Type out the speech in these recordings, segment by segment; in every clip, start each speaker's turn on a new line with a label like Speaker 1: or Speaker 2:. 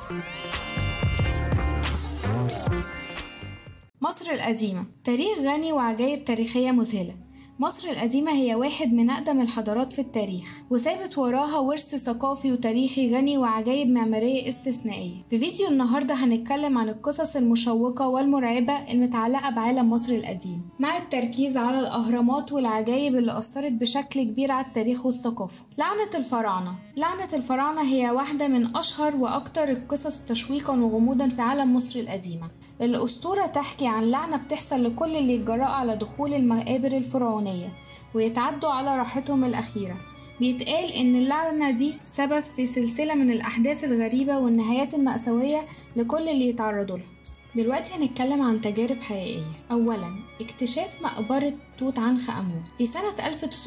Speaker 1: مصر القديمة تاريخ غني وعجائب تاريخية مذهلة مصر القديمة هي واحد من أقدم الحضارات في التاريخ وسابت وراها ورث ثقافي وتاريخي غني وعجائب معمارية استثنائية في فيديو النهاردة هنتكلم عن القصص المشوقة والمرعبة المتعلقة بعالم مصر القديم مع التركيز على الأهرامات والعجائب اللي أثرت بشكل كبير على التاريخ والثقافة لعنة الفراعنة لعنة الفراعنة هي واحدة من أشهر وأكثر القصص تشويقا وغموضا في عالم مصر القديمة الأسطورة تحكي عن لعنة بتحصل لكل اللي يتجرأوا على دخول المقابر الفرعونية ويتعدوا على راحتهم الأخيرة بيتقال إن اللعنة دي سبب في سلسلة من الأحداث الغريبة والنهايات المأساوية لكل اللي يتعرضوا لها دلوقتي هنتكلم عن تجارب حقيقية أولا اكتشاف مقبرة توت عنخ آمون في سنة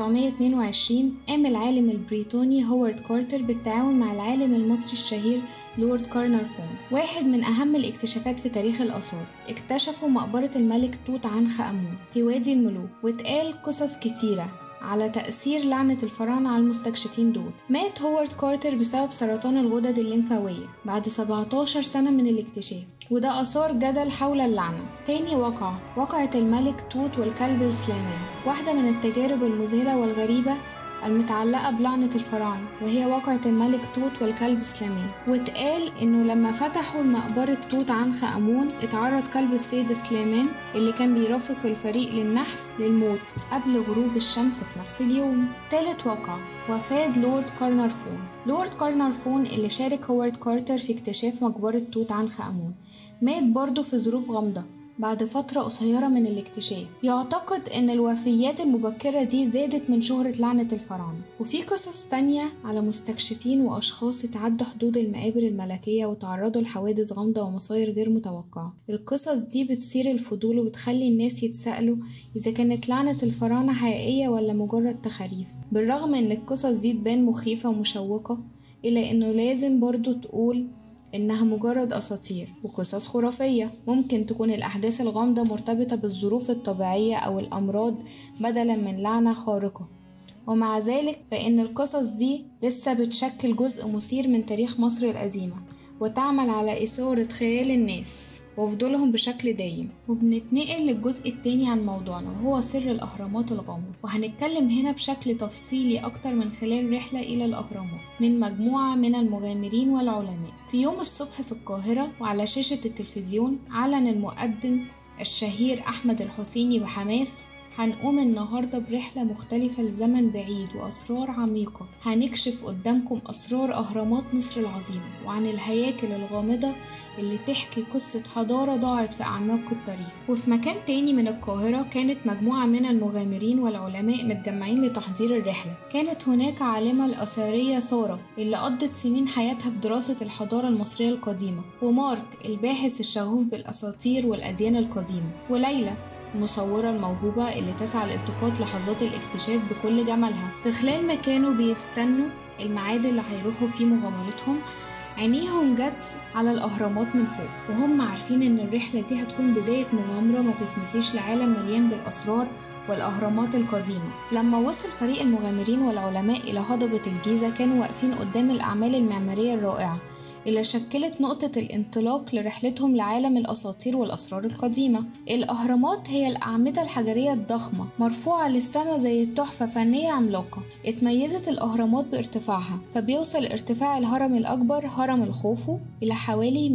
Speaker 1: 1922 قام العالم البريطاني هوارد كارتر بالتعاون مع العالم المصري الشهير لورد كارنرفون واحد من أهم الاكتشافات في تاريخ الآثار اكتشفوا مقبرة الملك توت عنخ آمون في وادي الملوك واتقال قصص كتيرة على تأثير لعنة الفراعنة على المستكشفين دول مات هوارد كارتر بسبب سرطان الغدد الليمفاوية بعد 17 سنة من الاكتشاف وده أثار جدل حول اللعنة تاني واقعة واقعة الملك توت والكلب السليمان واحدة من التجارب المذهلة والغريبة المتعلقة بلعنة الفراعنة وهي واقعة الملك توت والكلب سليمان واتقال انه لما فتحوا مقبرة توت عنخ امون اتعرض كلب السيد سليمان اللي كان بيرافق الفريق للنحس للموت قبل غروب الشمس في نفس اليوم تالت واقعة وفاة لورد كارنرفون لورد كارنرفون اللي شارك هوارد كارتر في اكتشاف مقبرة توت عنخ امون مات برضه في ظروف غامضة بعد فترة قصيرة من الاكتشاف يعتقد ان الوفيات المبكرة دي زادت من شهرة لعنة الفراعنة وفي قصص تانية على مستكشفين واشخاص اتعدوا حدود المقابر الملكية وتعرضوا لحوادث غامضة ومصاير غير متوقعة القصص دي بتثير الفضول وبتخلي الناس يتسألوا اذا كانت لعنة الفراعنة حقيقية ولا مجرد تخاريف بالرغم ان القصص دي تبان مخيفة ومشوقة الا انه لازم برضو تقول إنها مجرد أساطير وقصص خرافية ممكن تكون الأحداث الغامضة مرتبطة بالظروف الطبيعية أو الأمراض بدلا من لعنة خارقة ومع ذلك فإن القصص دي لسه بتشكل جزء مثير من تاريخ مصر القديمة وتعمل على إثارة خيال الناس وفضولهم بشكل دايم وبنتنقل للجزء التاني عن موضوعنا وهو سر الأهرامات الغامض وهنتكلم هنا بشكل تفصيلي أكتر من خلال رحلة إلى الأهرامات من مجموعة من المغامرين والعلماء في يوم الصبح في القاهرة وعلى شاشة التلفزيون أعلن المقدم الشهير أحمد الحسيني بحماس هنقوم النهاردة برحلة مختلفة لزمن بعيد وأسرار عميقة هنكشف قدامكم أسرار أهرامات مصر العظيمة وعن الهياكل الغامضة اللي تحكي قصة حضارة ضاعت في أعماق التاريخ وفي مكان تاني من القاهرة كانت مجموعة من المغامرين والعلماء متجمعين لتحضير الرحلة كانت هناك عالمة الأثرية سارة اللي قضت سنين حياتها في دراسة الحضارة المصرية القديمة ومارك الباحث الشغوف بالأساطير والأديان القديمة وليلى المصورة الموهوبة اللي تسعى لالتقاط لحظات الاكتشاف بكل جمالها في خلال ما كانوا بيستنوا الميعاد اللي هيروحوا فيه مغامرتهم عينيهم جت على الأهرامات من فوق وهم عارفين إن الرحلة دي هتكون بداية مغامرة ما تتنسيش لعالم مليان بالأسرار والأهرامات القديمة لما وصل فريق المغامرين والعلماء إلى هضبة الجيزة كانوا واقفين قدام الأعمال المعمارية الرائعة اللي شكلت نقطة الانطلاق لرحلتهم لعالم الأساطير والأسرار القديمة الأهرامات هي الأعمدة الحجرية الضخمة مرفوعة للسماء زي التحفة فنية عملاقة اتميزت الأهرامات بارتفاعها فبيوصل ارتفاع الهرم الأكبر هرم الخوفو إلى حوالي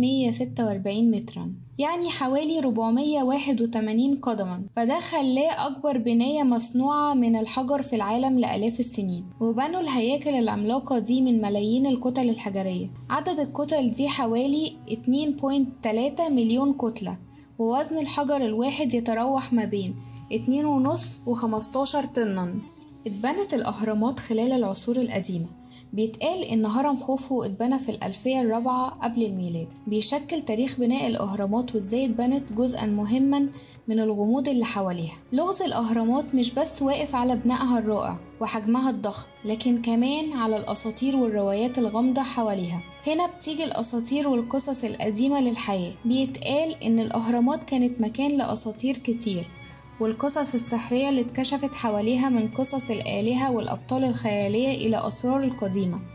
Speaker 1: 146 مترا يعني حوالي 481 قدما فده خلاه أكبر بناية مصنوعة من الحجر في العالم لآلاف السنين وبنوا الهياكل العملاقة دي من ملايين الكتل الحجرية عدد الكتل دي حوالي 2.3 مليون كتلة ووزن الحجر الواحد يتراوح ما بين 2.5 و 15 طنا اتبنت الأهرامات خلال العصور القديمة بيتقال إن هرم خوفو اتبنى في الألفية الرابعة قبل الميلاد بيشكل تاريخ بناء الأهرامات وإزاي اتبنت جزءا مهما من الغموض اللي حواليها لغز الأهرامات مش بس واقف على بنائها الرائع وحجمها الضخم لكن كمان على الأساطير والروايات الغامضة حواليها هنا بتيجي الأساطير والقصص القديمة للحياة بيتقال إن الأهرامات كانت مكان لأساطير كتير والقصص السحرية اللي اتكشفت حواليها من قصص الآلهة والأبطال الخيالية إلى أسرار القديمة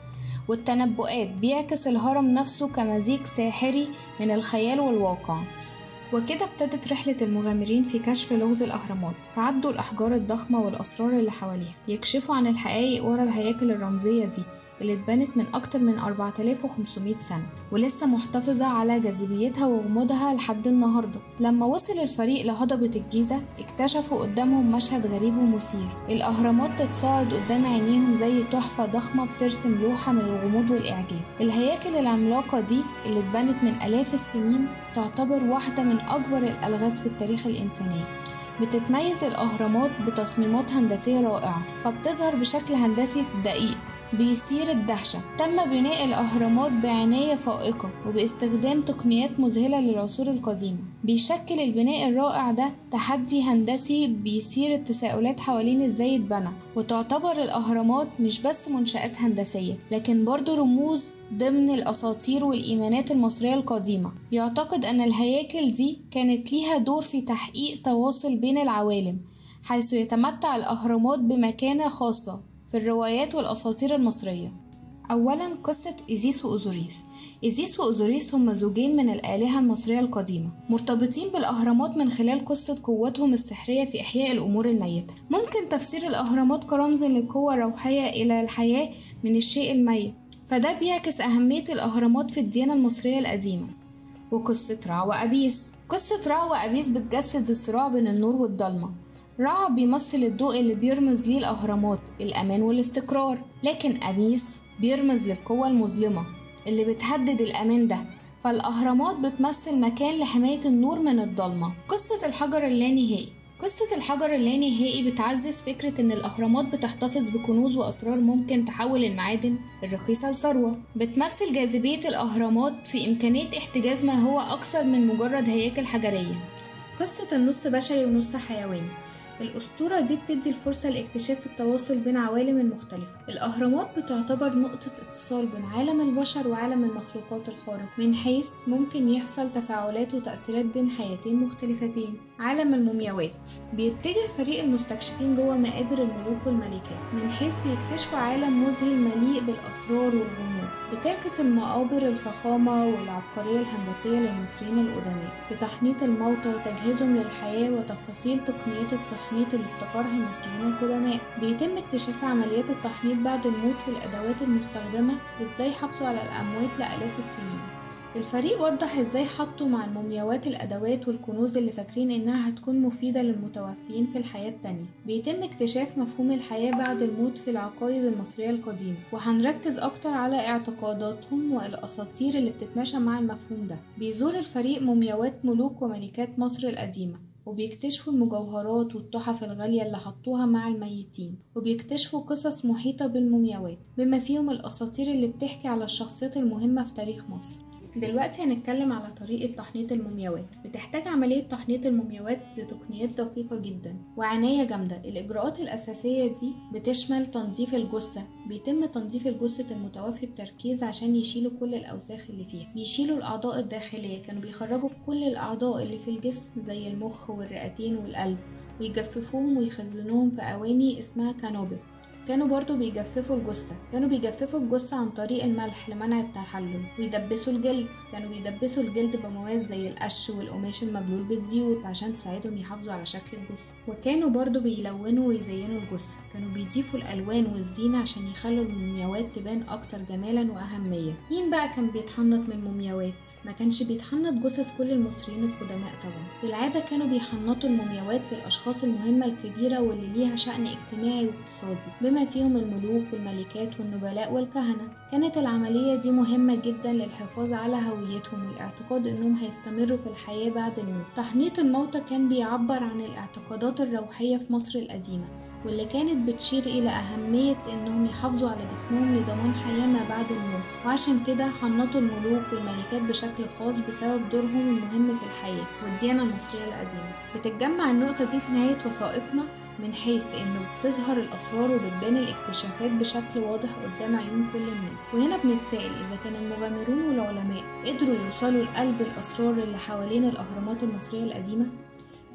Speaker 1: والتنبؤات بيعكس الهرم نفسه كمزيج ساحري من الخيال والواقع وكده ابتدت رحلة المغامرين في كشف لغز الأهرامات فعدوا الأحجار الضخمة والأسرار اللي حواليها يكشفوا عن الحقائق ورا الهياكل الرمزية دي اللي اتبنت من أكتر من 4500 سنة ولسه محتفظة على جاذبيتها وغموضها لحد النهاردة لما وصل الفريق لهضبة الجيزة اكتشفوا قدامهم مشهد غريب ومثير الأهرامات تتصاعد قدام عينيهم زي تحفة ضخمة بترسم لوحة من الغموض والإعجاب الهياكل العملاقة دي اللي اتبنت من آلاف السنين تعتبر واحدة من أكبر الألغاز في التاريخ الإنساني بتتميز الأهرامات بتصميمات هندسية رائعة فبتظهر بشكل هندسي دقيق بيثير الدهشة تم بناء الأهرامات بعناية فائقة وباستخدام تقنيات مذهلة للعصور القديمة بيشكل البناء الرائع ده تحدي هندسي بيثير التساؤلات حوالين ازاي اتبنى وتعتبر الأهرامات مش بس منشآت هندسية لكن برضو رموز ضمن الأساطير والإيمانات المصرية القديمة يعتقد أن الهياكل دي كانت ليها دور في تحقيق تواصل بين العوالم حيث يتمتع الأهرامات بمكانة خاصة في الروايات والأساطير المصرية أولا قصة إيزيس وأوزوريس إيزيس وأوزوريس هم زوجين من الآلهة المصرية القديمة مرتبطين بالأهرامات من خلال قصة قوتهم السحرية في إحياء الأمور الميتة ممكن تفسير الأهرامات كرمز لقوة روحية إلى الحياة من الشيء الميت فده بيعكس أهمية الأهرامات في الديانة المصرية القديمة وقصة رع وأبيس قصة رع وأبيس بتجسد الصراع بين النور والضلمة رع بيمثل الضوء اللي بيرمز ليه الأهرامات الأمان والاستقرار لكن أبيس بيرمز للقوة المظلمة اللي بتهدد الأمان ده فالأهرامات بتمثل مكان لحماية النور من الضلمة قصة الحجر اللانهائي قصة الحجر اللانهائي بتعزز فكرة إن الأهرامات بتحتفظ بكنوز وأسرار ممكن تحول المعادن الرخيصة لثروة بتمثل جاذبية الأهرامات في إمكانية احتجاز ما هو أكثر من مجرد هياكل حجرية قصة النص بشري ونص حيواني الأسطورة دي بتدي الفرصة لاكتشاف التواصل بين عوالم المختلفة الأهرامات بتعتبر نقطة اتصال بين عالم البشر وعالم المخلوقات الخارق من حيث ممكن يحصل تفاعلات وتأثيرات بين حياتين مختلفتين عالم المومياوات بيتجه فريق المستكشفين جوه مقابر الملوك والملكات من حيث بيكتشفوا عالم مذهل مليء بالأسرار والغموض بتعكس المقابر الفخامة والعبقرية الهندسية للمصريين القدماء في تحنيط الموتى وتجهيزهم للحياة وتفاصيل تقنيات التحنيط اللي ابتكرها المصريين القدماء بيتم اكتشاف عمليات التحنيط بعد الموت والأدوات المستخدمة وازاي حافظوا على الأموات لآلاف السنين الفريق وضح ازاي حطوا مع المومياوات الادوات والكنوز اللي فاكرين انها هتكون مفيدة للمتوفيين في الحياة التانية بيتم اكتشاف مفهوم الحياة بعد الموت في العقائد المصرية القديمة وهنركز اكتر على اعتقاداتهم والاساطير اللي بتتماشى مع المفهوم ده بيزور الفريق مومياوات ملوك وملكات مصر القديمة وبيكتشفوا المجوهرات والتحف الغالية اللي حطوها مع الميتين وبيكتشفوا قصص محيطة بالمومياوات بما فيهم الأساطير اللي بتحكي على الشخصيات المهمة في تاريخ مصر دلوقتي هنتكلم على طريقة تحنيط المومياوات بتحتاج عملية تحنيط المومياوات لتقنيات دقيقة جدا وعناية جامدة الإجراءات الأساسية دي بتشمل تنظيف الجثة بيتم تنظيف الجثة المتوفي بتركيز عشان يشيلوا كل الأوساخ اللي فيها بيشيلوا الأعضاء الداخلية كانوا بيخرجوا كل الأعضاء اللي في الجسم زي المخ والرئتين والقلب ويجففوهم ويخزنوهم في أواني اسمها كانوبل كانوا برضو بيجففوا الجثة كانوا بيجففوا الجثة عن طريق الملح لمنع التحلل ويدبسوا الجلد كانوا بيدبسوا الجلد بمواد زي القش والقماش المبلول بالزيوت عشان تساعدهم يحافظوا على شكل الجثة وكانوا برضو بيلونوا ويزينوا الجثة كانوا بيضيفوا الألوان والزينة عشان يخلوا المومياوات تبان أكتر جمالا وأهمية مين بقى كان بيتحنط من المومياوات؟ ما كانش بيتحنط جثث كل المصريين القدماء طبعا بالعادة كانوا بيحنطوا المومياوات للأشخاص المهمة الكبيرة واللي ليها شأن اجتماعي واقتصادي بما فيهم الملوك والملكات والنبلاء والكهنة كانت العملية دي مهمة جدا للحفاظ على هويتهم والاعتقاد انهم هيستمروا في الحياة بعد الموت تحنيط الموتى كان بيعبر عن الاعتقادات الروحية في مصر القديمة واللي كانت بتشير إلى أهمية إنهم يحافظوا على جسمهم لضمان حياة ما بعد الموت وعشان كده حنطوا الملوك والملكات بشكل خاص بسبب دورهم المهم في الحياة والديانة المصرية القديمة بتتجمع النقطة دي في نهاية وثائقنا من حيث انه بتظهر الاسرار وبتبان الاكتشافات بشكل واضح قدام عيون كل الناس وهنا بنتسائل اذا كان المغامرون والعلماء قدروا يوصلوا لقلب الاسرار اللي حوالين الاهرامات المصريه القديمه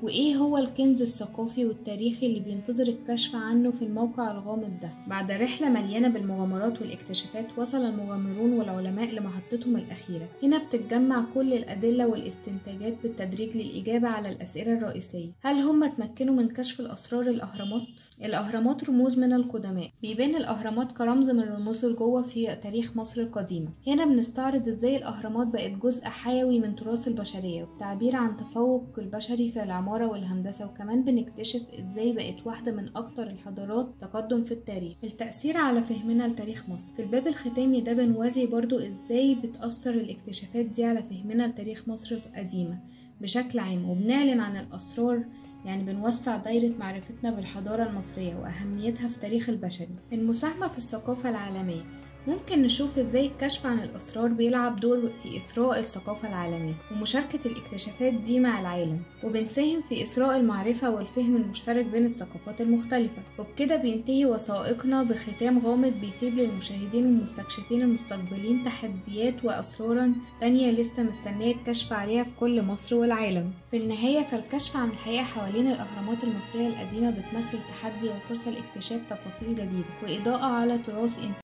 Speaker 1: وإيه هو الكنز الثقافي والتاريخي اللي بينتظر الكشف عنه في الموقع الغامض ده بعد رحلة مليانة بالمغامرات والاكتشافات وصل المغامرون والعلماء لمحطتهم الأخيرة هنا بتتجمع كل الأدلة والاستنتاجات بالتدريج للإجابة على الأسئلة الرئيسية هل هم تمكنوا من كشف الأسرار الأهرامات؟ الأهرامات رموز من القدماء بيبان الأهرامات كرمز من رموز الجوة في تاريخ مصر القديمة هنا بنستعرض إزاي الأهرامات بقت جزء حيوي من تراث البشرية وبتعبير عن تفوق البشري في العمارة والهندسة وكمان بنكتشف إزاي بقت واحدة من أكتر الحضارات تقدم في التاريخ التأثير على فهمنا لتاريخ مصر في الباب الختامي ده بنوري برضو إزاي بتأثر الاكتشافات دي على فهمنا لتاريخ مصر القديمة بشكل عام وبنعلن عن الأسرار يعني بنوسع دايرة معرفتنا بالحضارة المصرية وأهميتها في تاريخ البشري المساهمة في الثقافة العالمية ممكن نشوف ازاي الكشف عن الأسرار بيلعب دور في إثراء الثقافة العالمية ومشاركة الاكتشافات دي مع العالم وبنساهم في إثراء المعرفة والفهم المشترك بين الثقافات المختلفة وبكده بينتهي وثائقنا بختام غامض بيسيب للمشاهدين والمستكشفين المستقبلين تحديات وأسرارا تانية لسه مستنية الكشف عليها في كل مصر والعالم في النهاية فالكشف عن الحقيقة حوالين الأهرامات المصرية القديمة بتمثل تحدي وفرصة لاكتشاف تفاصيل جديدة وإضاءة على تراث إنساني